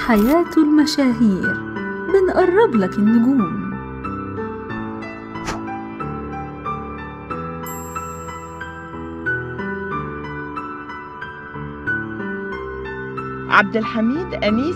حياة المشاهير بنقرب لك النجوم عبد الحميد أنيس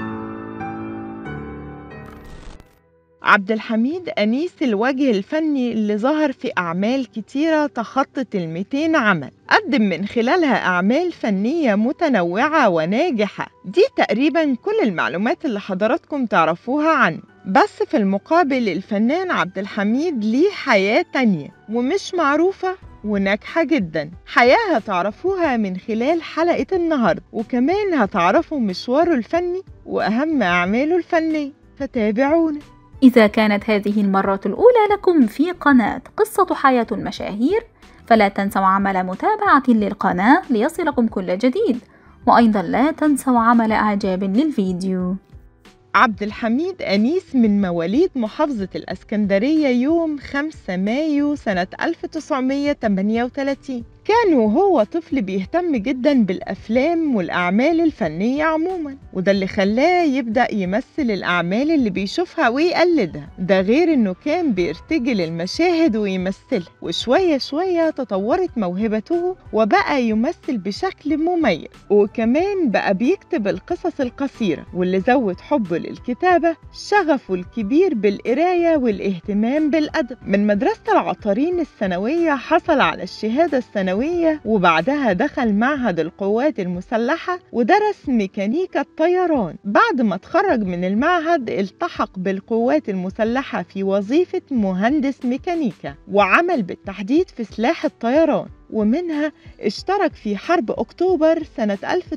عبد الحميد أنيس الوجه الفني اللي ظهر في أعمال كتيرة تخطت الميتين عمل قدم من خلالها أعمال فنية متنوعة وناجحة دي تقريبا كل المعلومات اللي حضراتكم تعرفوها عنه بس في المقابل الفنان عبد الحميد ليه حياة تانية ومش معروفة وناجحة جدا حياة هتعرفوها من خلال حلقة النهاردة وكمان هتعرفوا مشواره الفني وأهم أعماله الفنية فتابعونا إذا كانت هذه المرة الأولى لكم في قناة قصة حياة المشاهير فلا تنسوا عمل متابعة للقناة ليصلكم كل جديد وأيضا لا تنسوا عمل إعجاب للفيديو عبد الحميد أنيس من مواليد محافظة الأسكندرية يوم 5 مايو سنة 1938 كان وهو طفل بيهتم جدا بالأفلام والأعمال الفنية عموما وده اللي خلاه يبدأ يمثل الأعمال اللي بيشوفها ويقلدها ده غير إنه كان بيرتجل المشاهد ويمثلها وشوية شوية تطورت موهبته وبقى يمثل بشكل مميز وكمان بقى بيكتب القصص القصيرة واللي زود حبه للكتابة شغفه الكبير بالقراية والاهتمام بالأدب من مدرسة العطارين الثانوية حصل على الشهادة الثانوية الثانوية وبعدها دخل معهد القوات المسلحة ودرس ميكانيكا الطيران بعد ما اتخرج من المعهد التحق بالقوات المسلحة في وظيفة مهندس ميكانيكا وعمل بالتحديد في سلاح الطيران ومنها اشترك في حرب أكتوبر سنة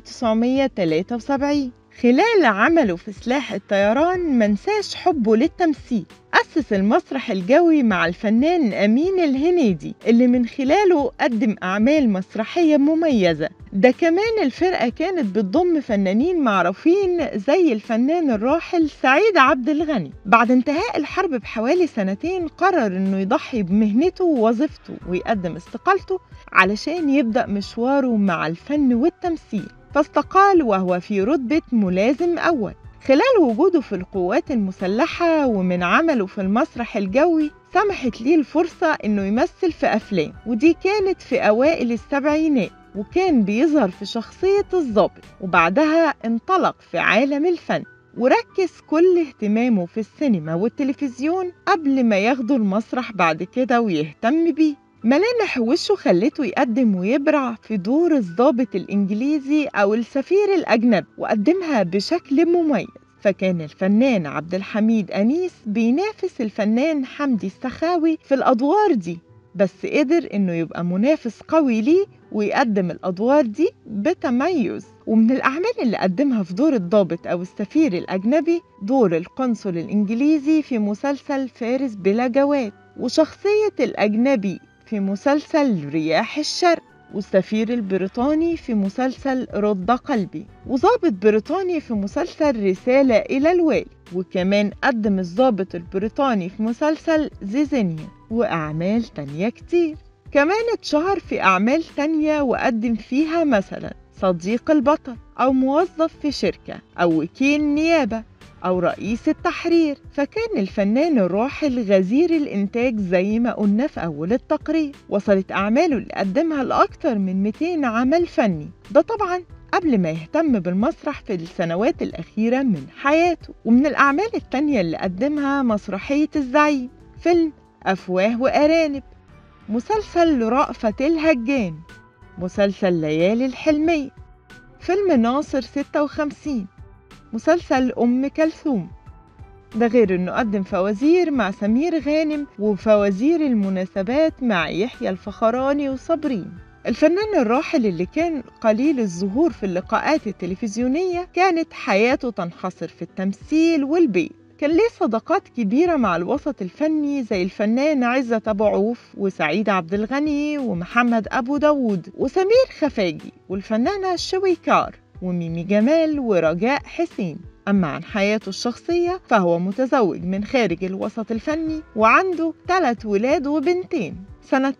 1973 خلال عمله في سلاح الطيران منساش حبه للتمثيل أسس المسرح الجوي مع الفنان أمين الهنيدي اللي من خلاله قدم أعمال مسرحية مميزة ده كمان الفرقة كانت بتضم فنانين معروفين زي الفنان الراحل سعيد عبد الغني بعد انتهاء الحرب بحوالي سنتين قرر انه يضحي بمهنته ووظيفته ويقدم استقالته علشان يبدأ مشواره مع الفن والتمثيل فاستقال وهو في رتبة ملازم أول خلال وجوده في القوات المسلحة ومن عمله في المسرح الجوي سمحت ليه الفرصة إنه يمثل في أفلام ودي كانت في أوائل السبعينات وكان بيظهر في شخصية الضابط وبعدها انطلق في عالم الفن وركز كل اهتمامه في السينما والتلفزيون قبل ما ياخدوا المسرح بعد كده ويهتم بيه ملامح وشه خلته يقدم ويبرع في دور الضابط الإنجليزي أو السفير الأجنبي وقدمها بشكل مميز فكان الفنان عبد الحميد أنيس بينافس الفنان حمدي السخاوي في الأدوار دي بس قدر إنه يبقى منافس قوي ليه ويقدم الأدوار دي بتميز ومن الأعمال اللي قدمها في دور الضابط أو السفير الأجنبي دور القنصل الإنجليزي في مسلسل فارس بلا جواد وشخصية الأجنبي في مسلسل رياح الشرق والسفير البريطاني في مسلسل رد قلبي وظابط بريطاني في مسلسل رسالة إلى الوالي وكمان قدم الظابط البريطاني في مسلسل زيزينيا وأعمال تانية كتير كمان اتشهر في أعمال تانية وقدم فيها مثلا صديق البطل أو موظف في شركة أو وكيل نيابة أو رئيس التحرير فكان الفنان الراحل غزير الإنتاج زي ما قلنا في أول التقرير وصلت أعماله اللي قدمها لأكتر من 200 عمل فني ده طبعا قبل ما يهتم بالمسرح في السنوات الأخيرة من حياته ومن الأعمال التانية اللي قدمها مسرحية الزعيم فيلم أفواه وأرانب مسلسل رأفت الهجان مسلسل ليالي الحلمية فيلم ناصر 56 مسلسل أم كلثوم ده غير إنه قدم فوازير مع سمير غانم وفوازير المناسبات مع يحيى الفخراني وصابرين الفنان الراحل اللي كان قليل الظهور في اللقاءات التلفزيونية كانت حياته تنحصر في التمثيل والبيت كان ليه صداقات كبيرة مع الوسط الفني زي الفنان عزة أبو عوف وسعيد عبد الغني ومحمد أبو داود وسمير خفاجي والفنانة شويكار وميمي جمال ورجاء حسين أما عن حياته الشخصية فهو متزوج من خارج الوسط الفني وعنده ثلاث ولاد وبنتين سنة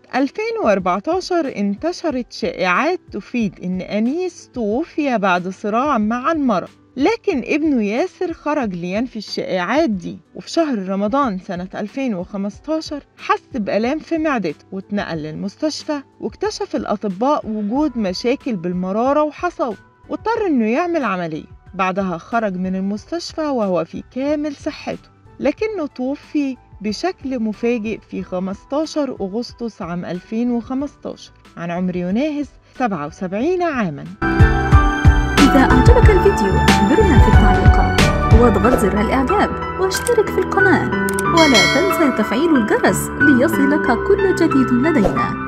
2014 انتشرت شائعات تفيد إن أنيس توفي بعد صراع مع المرض لكن ابنه ياسر خرج لينفي الشائعات دي وفي شهر رمضان سنة 2015 حس بآلام في معدته واتنقل للمستشفى واكتشف الأطباء وجود مشاكل بالمرارة وحصوه واضطر إنه يعمل عملية بعدها خرج من المستشفى وهو في كامل صحته لكنه توفي بشكل مفاجئ في 15 أغسطس عام 2015 عن عمر يناهز 77 عاماً إذا أعجبك الفيديو اخبرنا في التعليقات واضغط زر الإعجاب واشترك في القناة ولا تنسى تفعيل الجرس ليصلك كل جديد لدينا